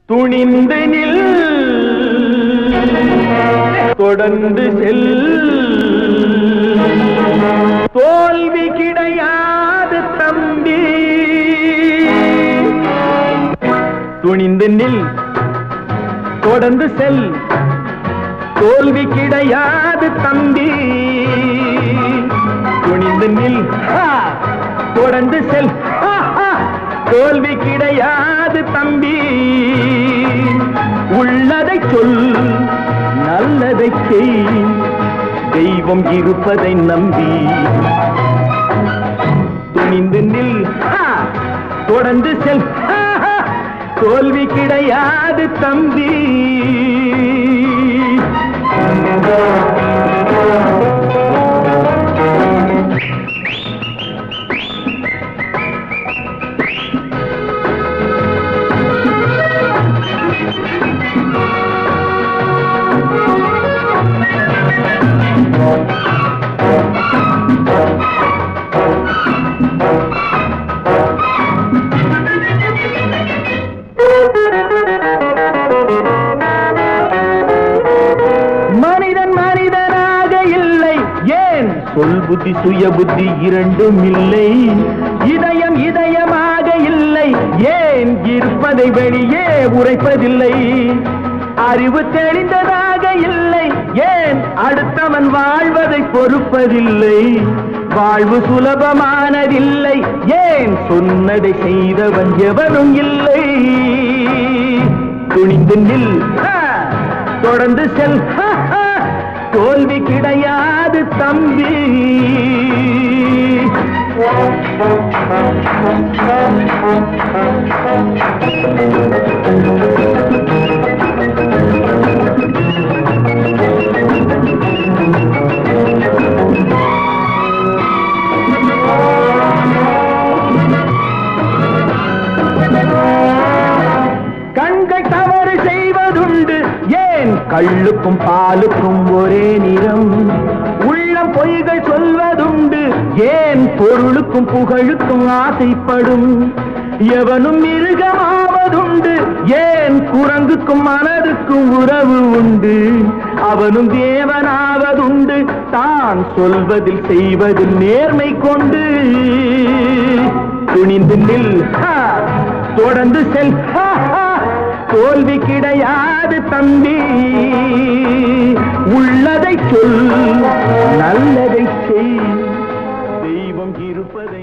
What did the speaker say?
துணிந்து நில் தொடர்ந்து செல் தோல்வி கிடையாது தம்பி துணிந்து நில் தொடர்ந்து செல் தோல்வி கிடையாது தம்பி துணிந்து நில் ஹா! தொடர்ந்து செல் ஹா, ஹா! தோல்வி கிடையாது தம்பி உள்ளதை சொல் நல்லதை செய் தெய்வம் இருப்பதை நம்பி துணிந்து நில் ஹா! தொடர்ந்து செல் ஹா, ஹா! தோல்வி கிடையாது தம்பி மனிதன் மனிதனாக இல்லை ஏன் சொல் புத்தி சுய புத்தி இரண்டும் இல்லை இதயம் இதயமாக இல்லை ஏன் இருப்பதை வெளியே உரைப்பதில்லை அறிவு தெளிந்ததாக இல்லை ஏன் அடுத்தவன் வாழ்வதை பொறுப்பதில்லை வாழ்வு சுலபமானதில்லை ஏன் சொன்னதை செய்தவன் எவனும் இல்லை துணிந்து நில் ஆ! தொடர்ந்து செல் ஹா, ஹா. தோல்வி கிடையாது தம்பி கண்கள் தவறு செய்வதுண்டு ஏன் கள்ளுக்கும் பாலுக்கும் ஒரே நிறம் உள்ளம் பொய்கள் சொல்வதுண்டு ஏன் பொருளுக்கும் புகழுக்கும் ஆசைப்படும் எவனும் மிருகமாவதுண்டு ஏன் குரங்குக்கும் மனதுக்கும் உறவு உண்டு அவனும் தேவனாவதுண்டு தான் சொல்வதில் செய்வதில் நேர்மை கொண்டு துணிந்து நில் ஹா! தொடர்ந்து செல் ஹா, ஹா! தோல்வி கிடையாது தம்பி உள்ளதை சொல் நல்லதை செய் தெய்வம் இருப்பதை